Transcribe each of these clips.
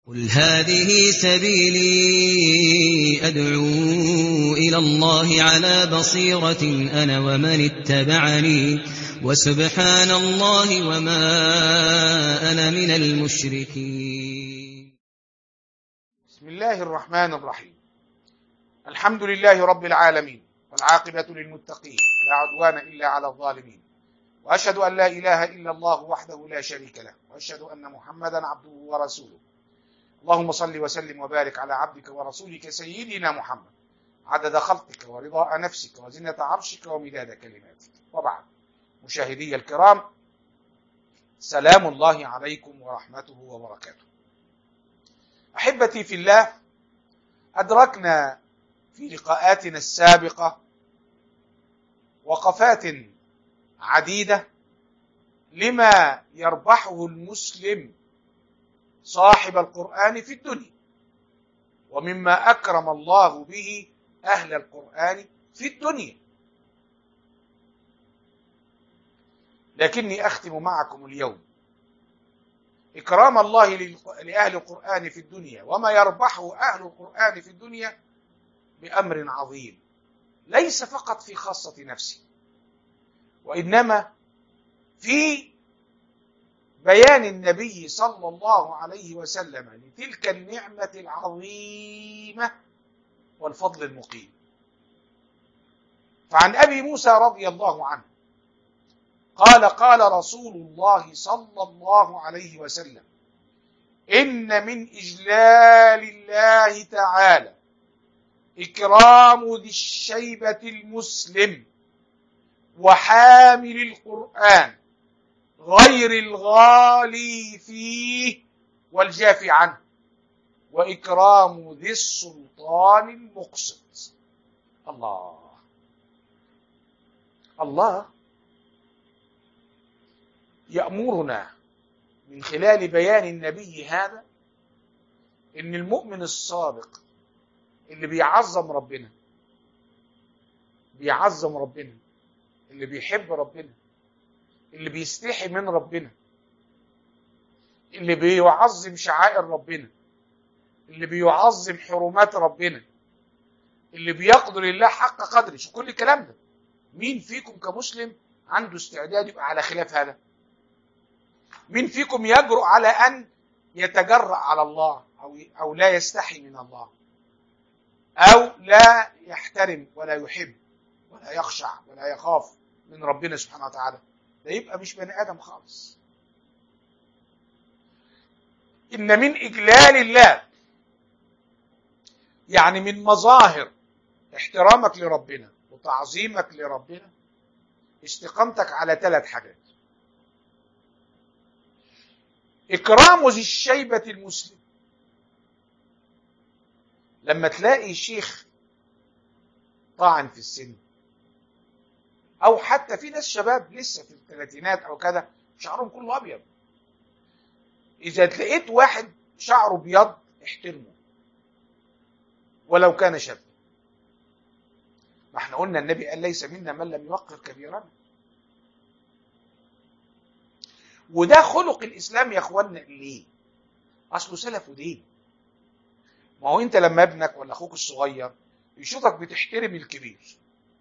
قل هذه سبيلي أدعو إلى الله على بصيرة أنا ومن اتبعني وسبحان الله وما أنا من المشركين بسم الله الرحمن الرحيم الحمد لله رب العالمين والعاقبة للمتقين لا عدوان إلا على الظالمين وأشهد أن لا إله إلا الله وحده لا شريك له وأشهد أن محمدا عبده ورسوله اللهم صل وسلم وبارك على عبدك ورسولك سيدنا محمد عدد خلقك ورضاء نفسك وزنة عرشك ومداد كلماتك وبعد مشاهدي الكرام سلام الله عليكم ورحمته وبركاته أحبتي في الله أدركنا في لقاءاتنا السابقة وقفات عديدة لما يربحه المسلم صاحب القرآن في الدنيا ومما أكرم الله به أهل القرآن في الدنيا لكني أختم معكم اليوم إكرام الله لأهل القرآن في الدنيا وما يربحه أهل القرآن في الدنيا بأمر عظيم ليس فقط في خاصة نفسه وإنما في بيان النبي صلى الله عليه وسلم لتلك النعمة العظيمة والفضل المقيم فعن أبي موسى رضي الله عنه قال قال رسول الله صلى الله عليه وسلم إن من إجلال الله تعالى إكرام ذي الشيبة المسلم وحامل القرآن غير الغالي فيه والجافي عنه وإكرام ذي السلطان المقسط الله الله يأمرنا من خلال بيان النبي هذا إن المؤمن الصادق اللي بيعظم ربنا بيعظم ربنا اللي بيحب ربنا اللي بيستحي من ربنا اللي بيعظم شعائر ربنا اللي بيعظم حرمات ربنا اللي بيقدر الله حق قدره شو كل الكلام ده مين فيكم كمسلم عنده استعداد يبقى على خلاف هذا مين فيكم يجرؤ على ان يتجرأ على الله او او لا يستحي من الله او لا يحترم ولا يحب ولا يخشع ولا يخاف من ربنا سبحانه وتعالى ده يبقى مش بني ادم خالص ان من اجلال الله يعني من مظاهر احترامك لربنا وتعظيمك لربنا استقامتك على ثلاث حاجات اكرام ذي الشيبه المسلم لما تلاقي شيخ طاعن في السن او حتى في ناس شباب لسه في الثلاثينات او كذا شعرهم كله ابيض اذا لقيت واحد شعره ابيض احترمه ولو كان شاب ما احنا قلنا النبي قال ليس منا من لم يوقر كبيرنا وده خلق الاسلام يا اخوانا ليه اصله سلف ودين ما هو انت لما ابنك ولا اخوك الصغير يشوفك بتحترم الكبير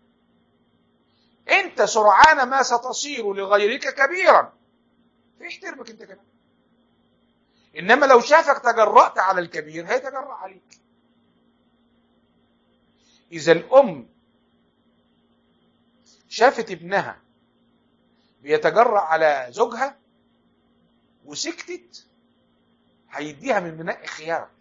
انت سرعان ما ستصير لغيرك كبيرا فيحترمك انت كمان انما لو شافك تجرأت على الكبير هيتجرأ عليك اذا الام شافت ابنها بيتجرأ على زوجها وسكتت هيديها من مناء خيار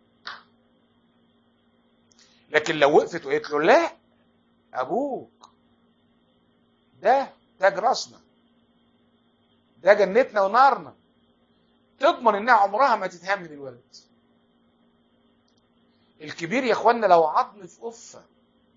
لكن لو وقفت وقالت له لا ابوك ده تاج راسنا ده جنتنا ونارنا تضمن انها عمرها ما تتهان من الولد الكبير يا اخوانا لو عظم في قفه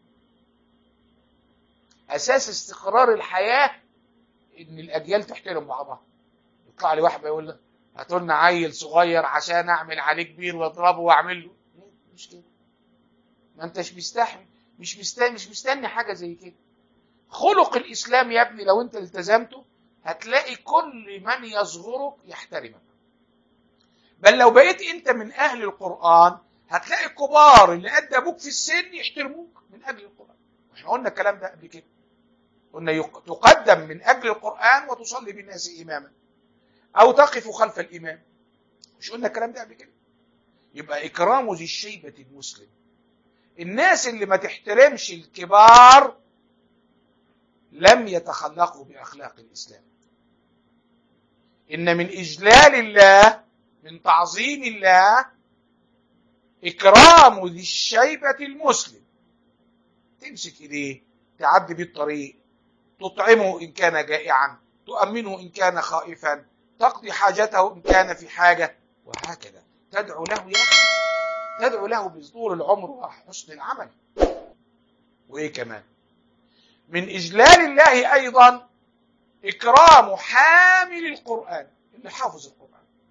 اساس استقرار الحياه ان الاجيال تحترم بعضها يطلع لي واحد يقول لك هاتوا لنا عيل صغير عشان اعمل عليه كبير واضربه واعمل له مش كده ما انتش مستحمل مش مستني مش مستني حاجه زي كده خلق الاسلام يا ابني لو انت التزمته هتلاقي كل من يصغرك يحترمك بل لو بقيت انت من اهل القران هتلاقي الكبار اللي قد ابوك في السن يحترموك من اجل القران احنا قلنا الكلام ده قبل كده قلنا يق- تقدم من اجل القران وتصلي بالناس اماما او تقف خلف الامام مش قلنا الكلام ده قبل كده يبقى اكرام ذي الشيبه المسلم الناس اللي ما تحترمش الكبار لم يتخلقوا باخلاق الاسلام ان من اجلال الله من تعظيم الله اكرام ذي الشيبه المسلم تمسك ايديه تعدي بيه الطريق تطعمه ان كان جائعا تؤمنه ان كان خائفا تقضي حاجته ان كان في حاجه وهكذا تدعو له يا اخي تدعو له بطول العمر وحسن العمل وايه كمان من اجلال الله ايضا اكرام حامل القران اللي حافظ القران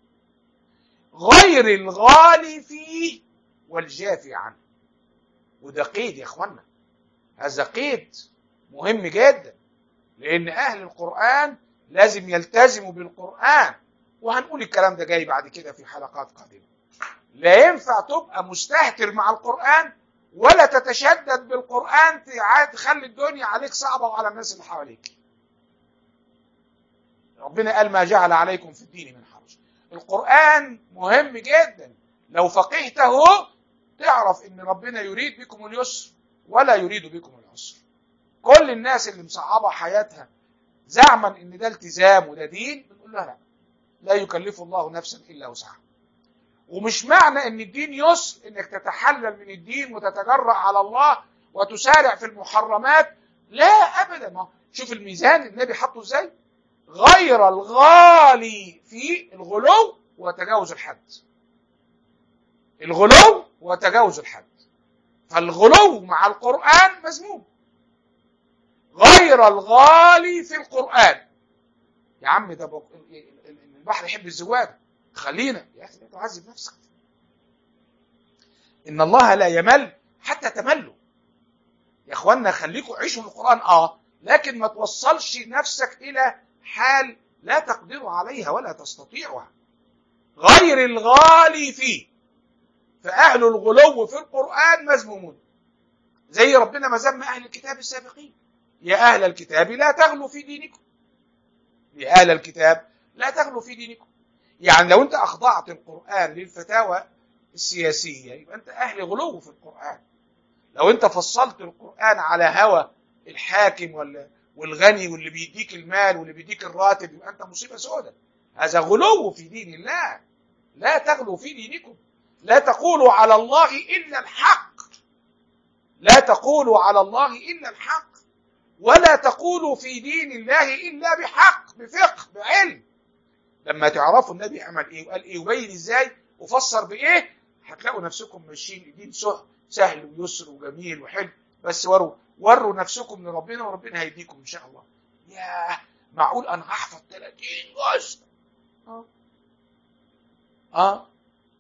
غير الغالي فيه والجافي عنه وده قيد يا اخوانا هذا قيد مهم جدا لان اهل القران لازم يلتزموا بالقران وهنقول الكلام ده جاي بعد كده في حلقات قادمه لا ينفع تبقى مستهتر مع القران ولا تتشدد بالقران تع- تخلي الدنيا عليك صعبه وعلى الناس اللي حواليك ربنا قال ما جعل عليكم في الدين من حرج القرآن مهم جدا لو فقهته تعرف ان ربنا يريد بكم اليسر ولا يريد بكم العسر كل الناس اللي مصعبة حياتها زعما ان ده التزام وده دين بنقول لها لا لا يكلف الله نفسا الا وسعها ومش معنى ان الدين يسر انك تتحلل من الدين وتتجرأ على الله وتسارع في المحرمات لا ابدا ما هو شوف الميزان النبي حطه ازاي غير الغالي في الغلو وتجاوز الحد الغلو وتجاوز الحد فالغلو مع القرآن مذموم غير الغالي في القرآن يا عم ده بق- البحر يحب الزواج خلينا يا أخي لا تعذب نفسك إن الله لا يمل حتى تملوا يا اخوانا خليكم عيشوا القرآن اه لكن ما توصلش نفسك إلى حال لا تقدر عليها ولا تستطيعها غير الغالي فيه فأهل الغلو في القرآن مذمومون زي ربنا ما ذم أهل الكتاب السابقين يا أهل الكتاب لا تغلوا في دينكم يا أهل الكتاب لا تغلوا في دينكم يعني لو أنت أخضعت القرآن للفتاوى السياسية يبقى أنت أهل غلو في القرآن لو أنت فصلت القرآن على هوى الحاكم ولا والغني واللي بيديك المال واللي بيديك الراتب يبقى أنت مصيبة سوداء هذا غلو في دين الله لا تغلوا في دينكم لا تقولوا على الله إلا الحق لا تقولوا على الله إلا الحق ولا تقولوا في دين الله إلا بحق بفقه بعلم لما تعرفوا النبي عمل إيه وقال إيه وبين إزاي وفسر بإيه هتلاقوا نفسكم ماشيين الدين سهل سهل ويسر وجميل وحلو بس وروا وروا نفسكم لربنا وربنا هيديكم إن شاء الله ياه معقول أنا هحفظ 30 جزء آه آه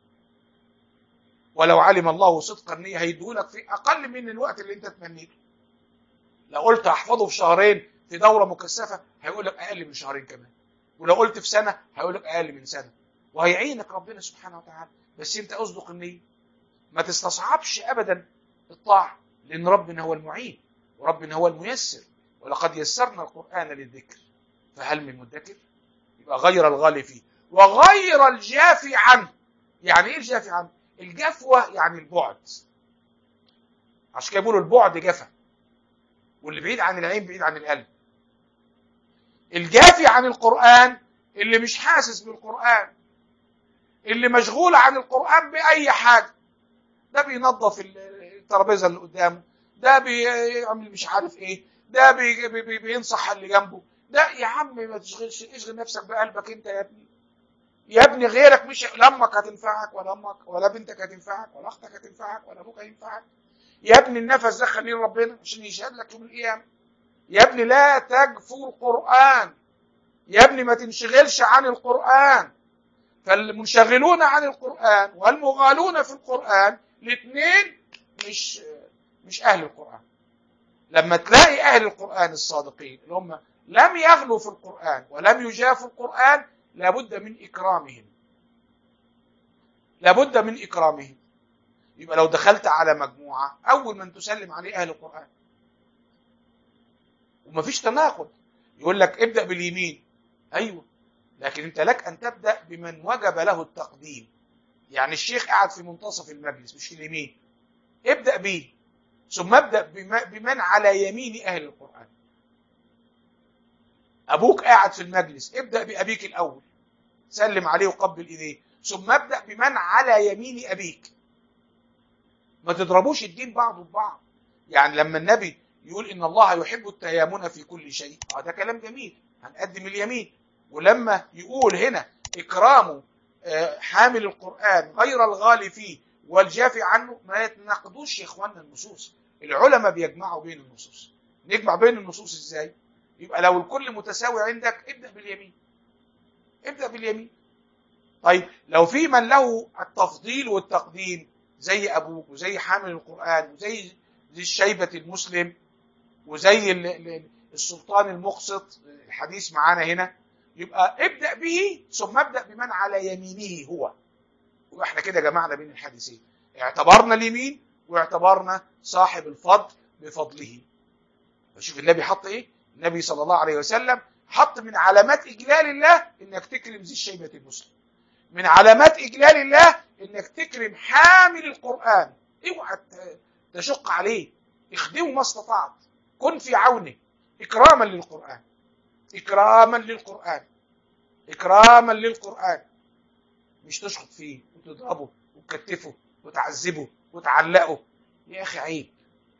ولو علم الله صدق النية هيديهولك في أقل من الوقت اللي أنت تمنيته لو قلت أحفظه في شهرين في دورة مكثفة هيقول لك أقل من شهرين كمان ولو قلت في سنة هيقول لك أقل من سنة وهيعينك ربنا سبحانه وتعالى بس أنت أصدق النية ما تستصعبش أبدا الطاعة لأن ربنا هو المعين وربنا هو الميسر ولقد يسرنا القرآن للذكر فهل من مدكر يبقى غير الغالي فيه وغير الجافي عنه يعني ايه الجافي عنه الجفوة يعني البعد عشان كده بيقولوا البعد جفا واللي بعيد عن العين بعيد عن القلب الجافي عن القرآن اللي مش حاسس بالقرآن اللي مشغول عن القرآن بأي حاجة ده بينظف الترابيزة اللي قدامه ده بيعمل مش عارف ايه ده بي بي بي بينصح اللي جنبه ده يا عم ما تشغلش اشغل نفسك بقلبك انت يا ابني يا ابني غيرك مش لا امك هتنفعك ولا امك ولا بنتك هتنفعك ولا اختك هتنفعك ولا ابوك هينفعك يا ابني النفس ده خليه ربنا عشان يشهد لك يوم القيامه يا ابني لا تجفو القران يا ابني ما تنشغلش عن القران فالمنشغلون عن القران والمغالون في القران الاثنين مش مش اهل القران لما تلاقي اهل القران الصادقين اللي هم لم يغلوا في القران ولم يجافوا القران لابد من اكرامهم لابد من إكرامهم يبقى لو دخلت على مجموعة أول من تسلم عليه أهل القرآن ومفيش تناقض يقول لك ابدأ باليمين أيوة لكن أنت لك أن تبدأ بمن وجب له التقديم يعني الشيخ قاعد في منتصف المجلس مش في اليمين ابدأ بيه ثم ابدأ بمن على يمين أهل القرآن أبوك قاعد في المجلس ابدأ بأبيك الأول سلم عليه وقبل إيديه ثم ابدأ بمن على يمين أبيك ما تضربوش الدين بعض ببعض يعني لما النبي يقول إن الله يحب التيامن في كل شيء اه ده كلام جميل هنقدم اليمين ولما يقول هنا إكرام حامل القرآن غير الغالي فيه والجافي عنه ما يتناقضوش يا إخواننا النصوص العلماء بيجمعوا بين النصوص نجمع بين النصوص إزاي يبقى لو الكل متساوي عندك ابدأ باليمين ابدأ باليمين طيب لو في من له التفضيل والتقديم زي أبوك وزي حامل القرآن وزي ذي الشيبة المسلم وزي السلطان المقسط الحديث معانا هنا يبقى ابدأ به ثم ابدأ بمن على يمينه هو واحنا كده جمعنا بين الحديثين اعتبرنا اليمين واعتبرنا صاحب الفضل بفضله فشوف النبي حط ايه النبي صلى الله عليه وسلم حط من علامات اجلال الله انك تكرم ذي الشيبة المسلم من علامات اجلال الله انك تكرم حامل القرآن اوعى تشق عليه اخدمه ما استطعت كن في عونه اكراما للقرآن اكراما للقرآن اكراما للقرآن مش تشخط فيه وتضربه وتكتفه وتعذبه وتعلقه يا اخي عيب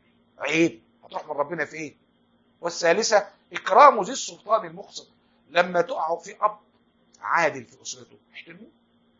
عيب هتروح من ربنا في ايه والثالثة اكرام ذي السلطان المقسط لما تقعوا في اب عادل في اسرته احترموه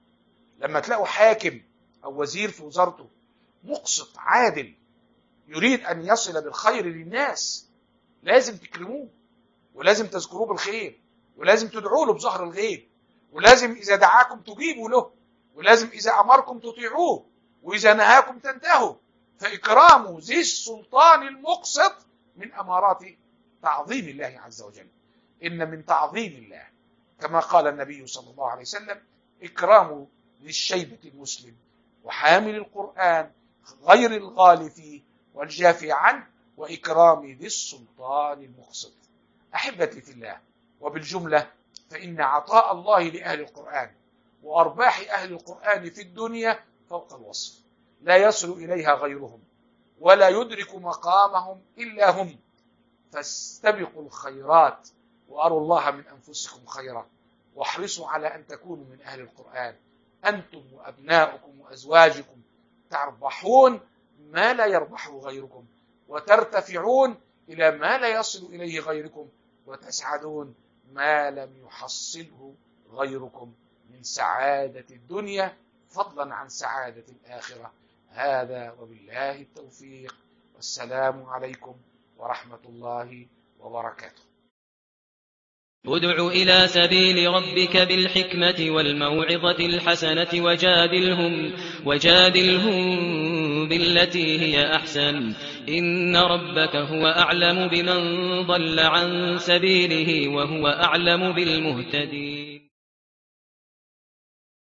لما تلاقوا حاكم او وزير في وزارته مقسط عادل يريد ان يصل بالخير للناس لازم تكرموه ولازم تذكروه بالخير ولازم تدعوا له بظهر الغيب ولازم إذا دعاكم تجيبوا له ولازم إذا أمركم تطيعوه وإذا نهاكم تنتهوا فإكرام ذي السلطان المقسط من أمارات تعظيم الله عز وجل إن من تعظيم الله كما قال النبي صلى الله عليه وسلم إكرام ذي الشيبة المسلم وحامل القرآن غير الغالي فيه والجافي عنه وإكرام ذي السلطان المقسط أحبتي في الله وبالجملة فإن عطاء الله لأهل القرآن وأرباح أهل القرآن في الدنيا فوق الوصف لا يصل إليها غيرهم ولا يدرك مقامهم إلا هم فاستبقوا الخيرات وأروا الله من أنفسكم خيرا واحرصوا على أن تكونوا من أهل القرآن أنتم وأبناؤكم وأزواجكم تربحون ما لا يربحه غيركم وترتفعون إلى ما لا يصل إليه غيركم وتسعدون ما لم يحصله غيركم من سعادة الدنيا فضلا عن سعادة الآخرة هذا وبالله التوفيق والسلام عليكم ورحمة الله وبركاته ادع إلى سبيل ربك بالحكمة والموعظة الحسنة وجادلهم وجادلهم بالتي هي أحسن إن ربك هو أعلم بمن ضل عن سبيله وهو أعلم بالمهتدين